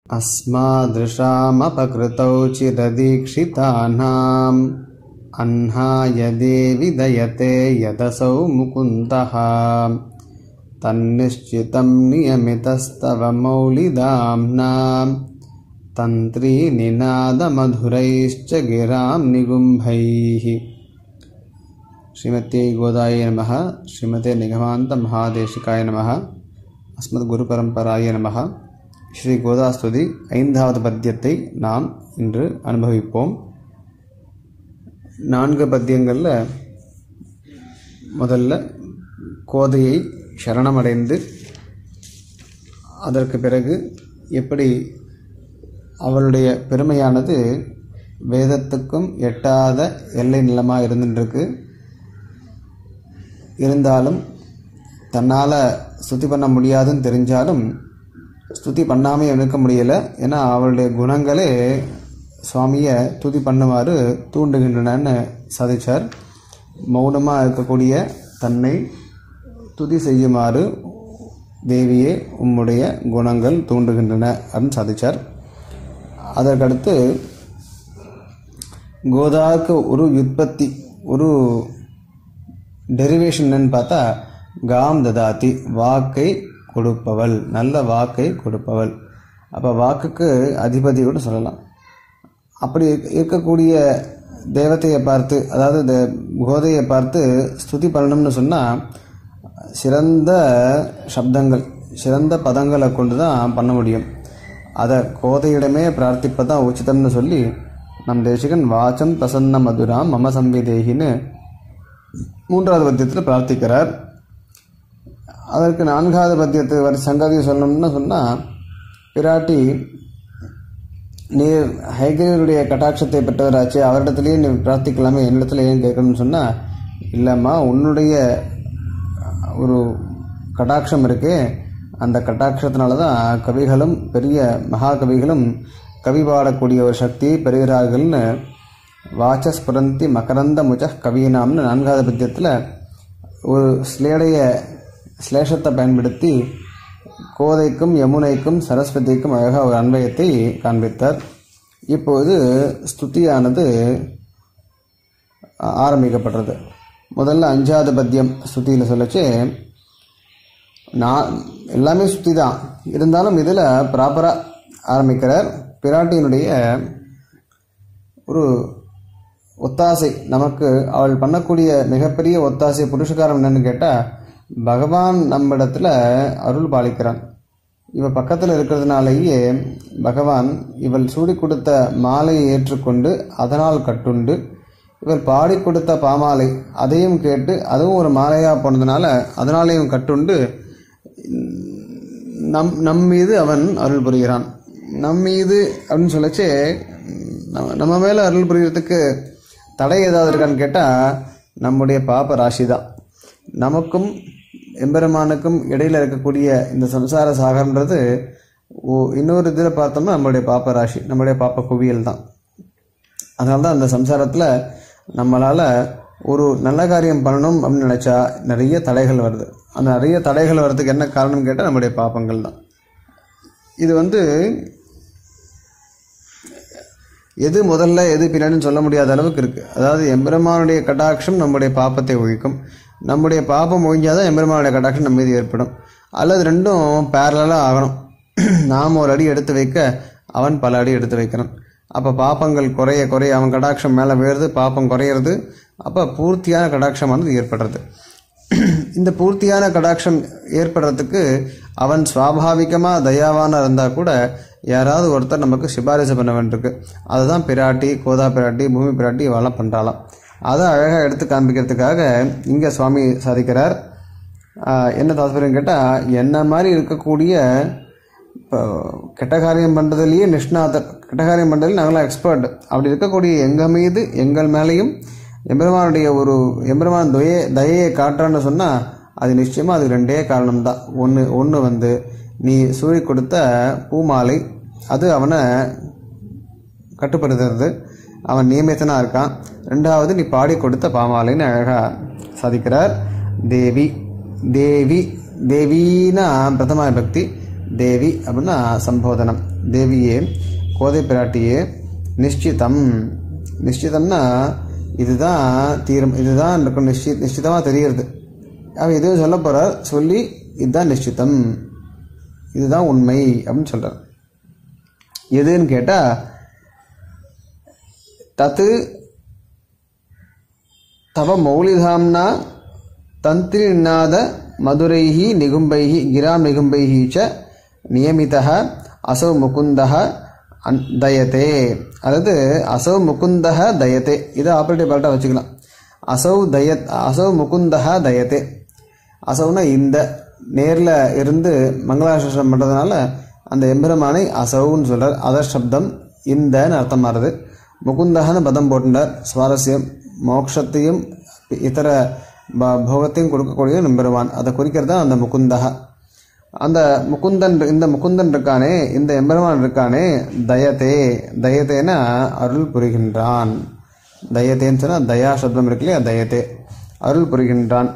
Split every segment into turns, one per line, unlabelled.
अस्मादृशामपकृतौ चिरदीक्षितानाम् अह्नाय देवि दयते यदसौ मुकुन्दः तन्निश्चितं नियमितस्तव मौलिदाम्ना तन्त्रीनिनादमधुरैश्च गिरां निगुम्भैः श्रीमत्यै गोदाय नमः श्रीमते निगमान्तमहादेशिकाय नमः அஸ்மத்குருபரம்பராய நமக ஸ்ரீ கோதாஸ்துதி ஐந்தாவது பத்தியத்தை நாம் இன்று அனுபவிப்போம் நான்கு பத்தியங்களில் முதல்ல கோதையை சரணமடைந்து அதற்கு பிறகு எப்படி அவளுடைய பெருமையானது வேதத்துக்கும் எட்டாத எல்லை நிலமாக இருந்துட்டுருக்கு இருந்தாலும் தன்னால் ஸ்துதி பண்ண முடியாதுன்னு தெரிஞ்சாலும் ஸ்துதி பண்ணாமல் இருக்க முடியலை ஏன்னா அவளுடைய குணங்களே சுவாமியை துதி பண்ணுமாறு தூண்டுகின்றனன்னு சாதிச்சார் மௌனமாக இருக்கக்கூடிய தன்னை துதி செய்யுமாறு தேவியே உம்முடைய குணங்கள் தூண்டுகின்றன அப்படின்னு சாதிச்சார் அதற்கடுத்து கோதாவுக்கு ஒரு உற்பத்தி ஒரு டெரிவேஷன் என்னன்னு பார்த்தா காம் ததாதி வாக்கை கொடுப்பவள் நல்ல வாக்கை கொடுப்பவள் அப்போ வாக்குக்கு அதிபதி கூட சொல்லலாம் அப்படி இருக்கக்கூடிய தேவதையை பார்த்து அதாவது இந்த கோதையை பார்த்து ஸ்துதி பண்ணணும்னு சொன்னால் சிறந்த சப்தங்கள் சிறந்த பதங்களை கொண்டு தான் பண்ண முடியும் அதை கோதையிடமே பிரார்த்திப்பதான் உச்சிதம்னு சொல்லி நம் தேசிகன் வாச்சம் பிரசன்ன மதுராம் மம சம்விதேகின்னு மூன்றாவது பத்தியத்தில் பிரார்த்திக்கிறார் அதற்கு நான்காவது பத்தியத்து வரி சங்கதி சொல்லணும்னு சொன்னால் பிராட்டி நீ ஹைகிரீவருடைய கட்டாட்சத்தை பெற்றவராச்சு அவரிடத்துலேயே நீ பிரார்த்திக்கலாமே என்னிடத்துல ஏன் கேட்கணும்னு சொன்னால் இல்லைம்மா உன்னுடைய ஒரு கட்டாட்சம் இருக்கே அந்த கட்டாட்சத்தினால தான் கவிகளும் பெரிய மகாகவிகளும் கவி பாடக்கூடிய ஒரு சக்தியை பெறுகிறார்கள்னு வாச்சஸ்புரந்தி மகரந்த முஜ கவீனாம்னு நான்காவது பத்தியத்தில் ஒரு ஸ்லேடைய ஸ்லேஷத்தை பயன்படுத்தி கோதைக்கும் யமுனைக்கும் சரஸ்வதிக்கும் அழகாக ஒரு அன்வயத்தை காண்பித்தார் இப்போது ஸ்துதியானது ஆரம்பிக்கப்படுறது முதல்ல அஞ்சாவது பத்தியம் ஸ்துதியில் சொல்லச்சு நான் எல்லாமே சுத்தி தான் இருந்தாலும் இதில் ப்ராப்பராக ஆரம்பிக்கிறார் பிராட்டியினுடைய ஒரு ஒத்தாசை நமக்கு அவள் பண்ணக்கூடிய மிகப்பெரிய ஒத்தாசை புருஷகாரம் என்னன்னு கேட்டால் பகவான் நம்மிடத்துல அருள் பாலிக்கிறான் இவ பக்கத்தில் இருக்கிறதுனாலேயே பகவான் இவள் சூடி கொடுத்த மாலையை ஏற்றுக்கொண்டு அதனால் கட்டுண்டு இவர் பாடி கொடுத்த பாமாலை அதையும் கேட்டு அதுவும் ஒரு மாலையாக போனதுனால அதனாலேயும் கட்டுண்டு நம் நம் மீது அவன் அருள் புரிகிறான் நம் மீது அப்படின்னு சொல்லச்சு நம்ம நம்ம மேலே அருள் புரியறதுக்கு தடை ஏதாவது இருக்கான்னு கேட்டால் நம்முடைய பாப்ப ராசி தான் நமக்கும் எம்பெருமானுக்கும் இடையில் இருக்கக்கூடிய இந்த சம்சார சாகர்ன்றது இன்னொரு இதில் பார்த்தோம்னா நம்மளுடைய பாப்ப ராசி நம்மளுடைய பாப்ப குவியல் தான் அதனால தான் அந்த சம்சாரத்தில் நம்மளால் ஒரு நல்ல காரியம் பண்ணணும் அப்படின்னு நினச்சா நிறைய தடைகள் வருது அந்த நிறைய தடைகள் வர்றதுக்கு என்ன காரணம் கேட்டால் நம்முடைய பாப்பங்கள் தான் இது வந்து எது முதல்ல எது பின்னாடின்னு சொல்ல முடியாத அளவுக்கு இருக்குது அதாவது எம்பெருமானுடைய கட்டாட்சம் நம்முடைய பாப்பத்தை ஒழிக்கும் நம்முடைய பாப்பம் ஒழிஞ்சாதான் எம்பெருமானுடைய கட்டாட்சம் நம்ம மீது ஏற்படும் அல்லது ரெண்டும் பேரலாக ஆகணும் நாம் ஒரு அடி எடுத்து வைக்க அவன் பல அடி எடுத்து வைக்கிறான் அப்போ பாப்பங்கள் குறைய குறைய அவன் கடாட்சம் மேலே வேறுது பாப்பம் குறையிறது அப்போ பூர்த்தியான கடாட்சமானது ஏற்படுறது இந்த பூர்த்தியான கடாட்சம் ஏற்படுறதுக்கு அவன் சுவாபாவிகமாக தயாவான இருந்தால் கூட யாராவது ஒருத்தர் நமக்கு சிபாரிசு பண்ண வேண்டியிருக்கு அதுதான் பிராட்டி கோதா பிராட்டி பூமி பிராட்டி இவெல்லாம் பண்ணுறாளாம் அதை அழகாக எடுத்து காண்பிக்கிறதுக்காக இங்கே சுவாமி சாதிக்கிறார் என்ன தாத்பரியம் கேட்டால் என்ன மாதிரி இருக்கக்கூடிய இப்போ கெட்ட காரியம் பண்ணுறதுலேயே நிஷ்ணாதர் கெட்ட காரியம் பண்ணுறதுல நாங்களாம் எக்ஸ்பர்ட் அப்படி இருக்கக்கூடிய எங்கள் மீது எங்கள் மேலேயும் எம்பெருமானுடைய ஒரு எம்பெருமான் துயே தயையை காட்டுறான்னு சொன்னால் அது நிச்சயமாக அது ரெண்டே காரணம் தான் ஒன்று ஒன்று வந்து நீ சூழி கொடுத்த பூமாலை அது அவனை கட்டுப்படுத்துறது அவன் நியமித்தனாக இருக்கான் ரெண்டாவது நீ பாடி கொடுத்த பாமாலைன்னு அழகாக சாதிக்கிறார் தேவி தேவி தேவினா பிரதமா பக்தி தேவி அப்படின்னா சம்போதனம் தேவியே கோதை பிராட்டியே நிஷ்சிதம் நிஷ்சிதம்னா இதுதான் தீரம் இதுதான் இருக்கும் நிஷ்சி நிஷ்டிதமாக தெரியுது அவன் எதுவும் சொல்ல போகிறார் சொல்லி இதுதான் நிஷ்சிதம் இதுதான் உண்மை அப்படின்னு சொல்கிறார் எதுன்னு கேட்டால் தத்து தவ மௌலிதாம்னா தந்திரிநாத மதுரைஹி நிகும்பைஹி கிராம் நிகும்பைஹி ச நியமிதः அசௌ முகுந்தः அன் தயத்தே அதாவது அசௌ முகுந்தः தயத்தே இதை ஆப்ரேட்டிவ் பார்ட்டாக வச்சுக்கலாம் அசௌ தயத் அசௌ முகுந்தः தயத்தே அசௌனா இந்த நேரில் இருந்து மங்களாசம் பண்ணுறதுனால அந்த எம்பெருமானை அசௌன்னு சொல்கிறார் அதர் சப்தம் இந்தன்னு அர்த்தம் மாறுது முகுந்தகன்னு பதம் போட்டுட்டார் சுவாரஸ்யம் மோட்சத்தையும் இதர ப- போகத்தையும் கொடுக்கக்கூடிய எம்பெருமான் அதை குறிக்கிறது தான் அந்த முகுந்தக அந்த முகுந்தன் இந்த முகுந்தன் இருக்கானே இந்த எம்பெருமான் இருக்கானே தயத்தே தயத்தேனா அருள் புரிகின்றான் தயத்தேன்னு சொன்னால் தயா சப்தம் இருக்கு இல்லையா தயத்தே அருள் புரிகின்றான்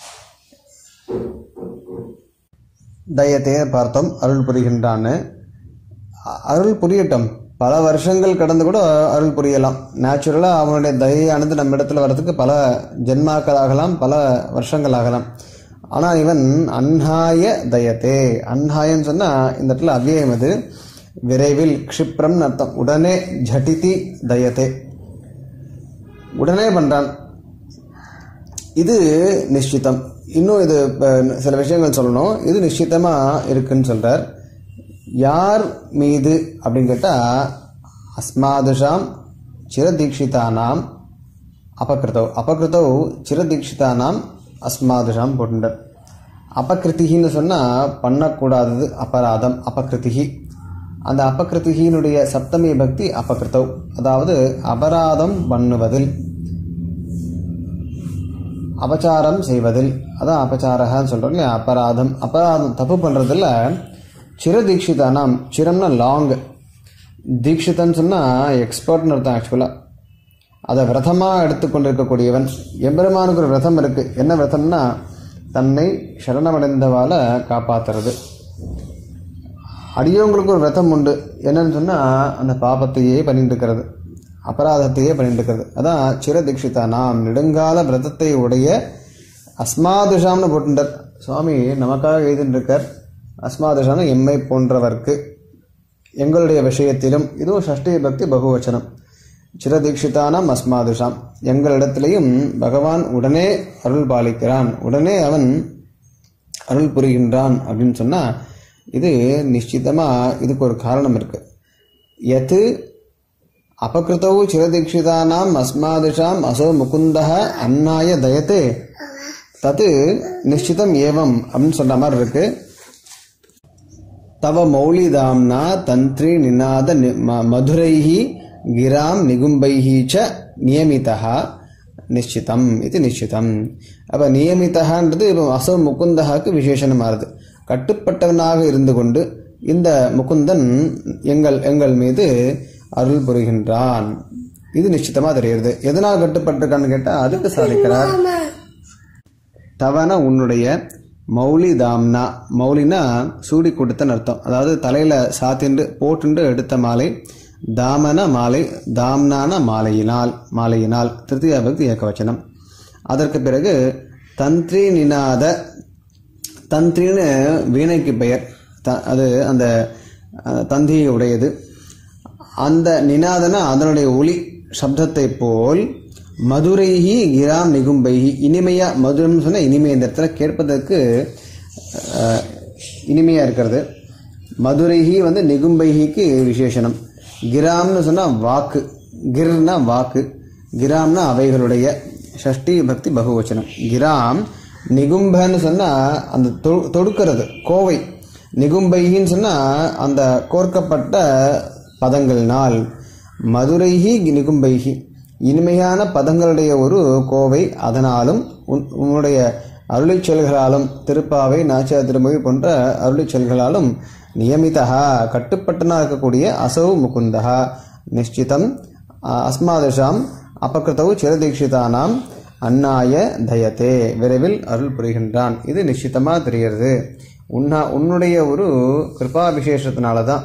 தயத்தே பார்த்தோம் அருள் புரிகின்றான்னு அ- அருள் புரியட்டும் பல வருஷங்கள் கடந்து கூட அருள் புரியலாம் நேச்சுரலாக அவனுடைய தயையானது நம்ம இடத்துல வர்றதுக்கு பல ஜென்மாக்கள் ஆகலாம் பல வருஷங்கள் ஆகலாம் ஆனால் இவன் அன்ஹாய தயத்தே அன்ஹாயன்னு சொன்னால் இந்த இடத்துல அவ்வியம் அது விரைவில் க்ஷிப்ரம்னு அர்த்தம் உடனே ஜட்டிதி தயத்தே உடனே பண்ணுறான் இது நிಶ್ಚಿತம் இன்னும் இது இப்ப சில விஷயங்கள் சொல்லணும் இது நிಶ್ಚಿತமாக இருக்குன்னு சொல்கிறார் யார் மீது அப்படின்னு கேட்டால் அஸ்மாதுஷாம் சிரதீட்சிதானாம் அபகிருத்தௌ அபகிருத்தௌ சிரதீட்சிதானாம் அஸ்மாதுஷாம் போட்டுட்டார் அபகிருத்திகின்னு சொன்னால் பண்ணக்கூடாதது அபராதம் அபகிருத்திகி அந்த அபகிருத்திகினுடைய சப்தமி பக்தி அபகிருத்தௌ அதாவது அபராதம் பண்ணுவதில் அபச்சாரம் செய்வதில் அதான் அபச்சாரகன்னு சொல்கிறோம் இல்லையா அபராதம் அபராதம் தப்பு பண்ணுறதில் சிரதீட்சிதானாம் சிரம்னா லாங் தீட்சிதன்னு சொன்னால் எக்ஸ்பர்ட்னு அர்த்தம் ஆக்சுவலாக அதை விரதமாக எடுத்துக்கொண்டிருக்கக்கூடியவன் எம்பெருமானுக்கு ஒரு விரதம் இருக்குது என்ன விரதம்னா தன்னை சரணமடைந்தவால காப்பாற்றுறது அடியவங்களுக்கு ஒரு விரதம் உண்டு என்னன்னு சொன்னால் அந்த பாபத்தையே பண்ணிட்டு இருக்கிறது அபராதத்தையே பண்ணிட்டு இருக்கிறது அதான் சிரதீட்சிதா நாம் நெடுங்கால விரதத்தை உடைய அஸ்மாதுஷாம்னு போட்டுட்டார் சுவாமி நமக்காக எழுதிட்டு இருக்கார் அஸ்மாதுஷாம்னு எம்மை போன்றவர்க்கு எங்களுடைய விஷயத்திலும் இதுவும் ஷஷ்டி பக்தி பகுவச்சனம் சிரதீட்சிதானாம் அஸ்மாதுஷாம் எங்களிடத்திலையும் பகவான் உடனே அருள் பாலிக்கிறான் உடனே அவன் அருள் புரிகின்றான் அப்படின்னு சொன்னால் இது நிश्चितமாக இதுக்கு ஒரு காரணம் இருக்கு எது அபகிருத்தௌ சிரதீட்சிதானாம் அஸ்மாதிஷாம் அசோ முகுந்தः அன்னாய தயத்தே தது நிश्चितம் ஏவம் அப்படின்னு சொல்ற மாதிரி இருக்கு தவ மௌலிதாம்னா தந்திரி நிநாத நி- ம- மதுரைஹி கிராம் நிகும்பைஹி ச நியமிதா நிश्चितம் இது நிश्चितம் அப்போ நியமித்தகான்றது இப்போ அசோ முகுந்தகாக்கு விசேஷனம் மாறுது கட்டுப்பட்டவனாக இருந்து கொண்டு இந்த முகுந்தன் எங்கள் எங்கள் மீது அருள் புரிகின்றான் இது நிश्चितமாக தெரிகிறது எதனால் கட்டுப்பட்டிருக்கான்னு கேட்டால் அதுக்கு சாதிக்கிறார் தவன உன்னுடைய மௌலி தாம்னா மௌலினா சூடி கொடுத்தன்னு அர்த்தம் அதாவது தலையில் சாத்திண்டு போட்டுண்டு எடுத்த மாலை தாமன மாலை தாம்னான மாலையினால் மாலையினால் திருத்தியா பக்தி ஏகவச்சனம் அதற்கு பிறகு தந்திரி நிநாத தந்திரின்னு வீணைக்கு பெயர் த அது அந்த அஹ், தந்தியை உடையது அந்த நினாதன அதனுடைய ஒளி சப்தத்தை போல் மதுரைஹி கிராம் நிகும்பைஹி இனிமையா மதுரம்னு சொன்னால் இனிமை இந்த இடத்துல கேட்பதற்கு அஹ், இனிமையா இருக்கிறது மதுரைஹி வந்து நிகும்பைஹிக்கு விசேஷனம் கிராம்னு சொன்னால் வாக்கு கிர்னா வாக்கு கிராம்னா அவைகளுடைய ஷஷ்டி பக்தி பகுவச்சனம் கிராம் நிகும்பன்னு சொன்னால் அந்த தொ- தொடுக்கிறது கோவை நிகும்பைகின்னு சொன்னால் அந்த கோர்க்கப்பட்ட பதங்களினால் மதுரைஹி நிகும்பைகி இனிமையான பதங்களுடைய ஒரு கோவை அதனாலும் உன் உன்னுடைய அருளிச் செயல்களாலும் திருப்பாவை நாச்சியா திருமொழி போன்ற அருளிச் செயல்களாலும் நியமிதா கட்டுப்பட்டனா இருக்கக்கூடிய அசௌ முகுந்தா நிஷ்டிதம் அ- அஸ்மாதிஷாம் அபகிருத்தவு சிரதீட்சிதானாம் அன்னாய தயத்தே விரைவில் அருள் புரிகின்றான் இது நிश्चितமாக தெரிகிறது உன்னா உன்னுடைய ஒரு கிருபா விசேஷத்தினால தான்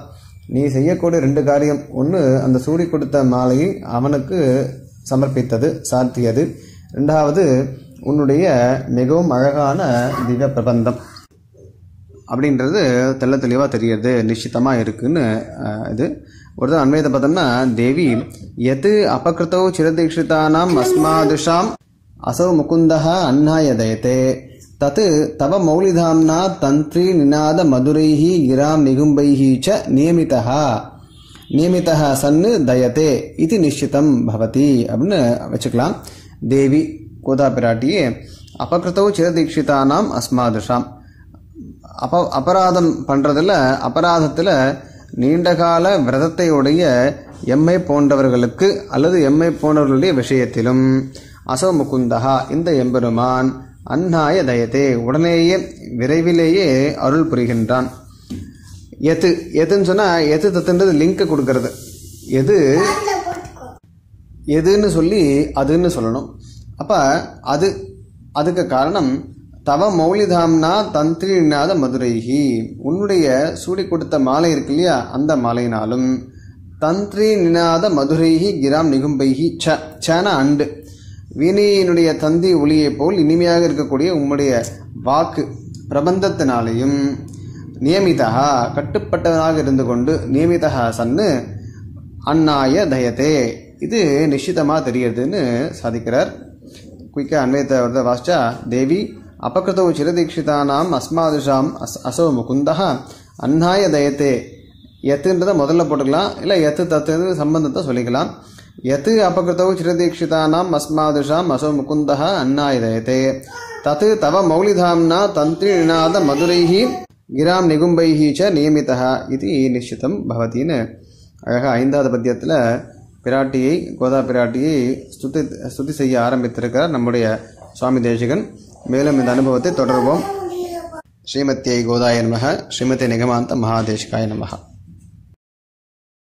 நீ செய்யக்கூடிய ரெண்டு காரியம் ஒன்று அந்த சூடி கொடுத்த மாலையை அவனுக்கு சமர்ப்பித்தது சாத்தியது ரெண்டாவது உன்னுடைய மிகவும் அழகான திவ்ய பிரபந்தம் அப்படின்றது தெள்ள தெளிவாக தெரியுது நிश्चितமாக இருக்குன்னு அஹ், இது ஒருத்தர் அன்வயத்தை பார்த்தோம்னா தேவி எது அபகிருத்தோ சிரதீட்சிதானாம் அஸ்மாதுஷாம் அசௌ முகுந்தः அன்னாய தயதே தத் தவ மௌலிதாம்னா தந்திரி நிநாத மதுரைः கிராம் நிகும்பைः ச நியமிதः நியமிதः சன்னு தயதே இது நிश्चितம் பவதி அப்படின்னு வச்சுக்கலாம் தேவி கோதா பிராட்டியே அபகிருத்தோ சிரதீட்சிதானாம் அஸ்மாதுஷாம் அப அபராதம் பண்ணுறதுல அபராதத்தில் நீண்டகால விரதத்தை உடைய எம்மை போன்றவர்களுக்கு அல்லது எம்மை போன்றவர்களுடைய விஷயத்திலும் அசோ முகுந்தகா இந்த எம்பெருமான் அந்நாய தயத்தே உடனேயே விரைவிலேயே அருள் புரிகின்றான் எது எதுன்னு சொன்னால் எது தத்துன்றது லிங்க் கொடுக்கறது எது எதுன்னு சொல்லி அதுன்னு சொல்லணும் அப்போ அது அதுக்கு காரணம் தவ மௌலிதாம்னா தந்திரிநாத மதுரைஹி உன்னுடைய சூடி கொடுத்த மாலை இருக்கு இல்லையா அந்த மாலையினாலும் தந்திரி நிநாத மதுரைஹி கிராம் நிகும்பைஹி ச சன அண்டு வீணையினுடைய தந்தி ஒளியைப் போல் இனிமையாக இருக்கக்கூடிய உம்முடைய வாக்கு பிரபந்தத்தினாலேயும் நியமிதா கட்டுப்பட்டவனாக இருந்து கொண்டு நியமிதா சன்னு அந்நாய தயத்தே இது நிश्चितமாக தெரியுதுன்னு சாதிக்கிறார் குயிக்காக அன்வயத்தை வருத வாசிச்சா தேவி அபகிருதோ சிரதீட்சிதானாம் அஸ்மாதுஷாம் அஸ் அசோ முகுந்தः அந்நாய தயத்தே எத்துன்றதை முதல்ல போட்டுக்கலாம் இல்லை எத்து தத்து சம்பந்தத்தை சொல்லிக்கலாம் எத்து அபகிருதோ சிரதீட்சிதானாம் அஸ்மாதுஷாம் அசோ முகுந்தः அந்நாய தயத்தே தத் தவ மௌலிதாம்னா தந்திரி நிநாத மதுரைஹி கிராம் நிகும்பைஹி ச நியமிதா இது நிश्चितம் பவதின்னு அழகாக ஐந்தாவது பத்தியத்தில் பிராட்டியை கோதா பிராட்டியை ஸ்துதி ஸ்துதி செய்ய ஆரம்பித்திருக்கிறார் நம்முடைய சுவாமி தேசிகன் மேலும் இந்த அனுபவத்தை தொடர்வோம் ஸ்ரீமத்தியை கோதாய நமக ஸ்ரீமதி நிகமாந்த மகாதேசிகாய நமக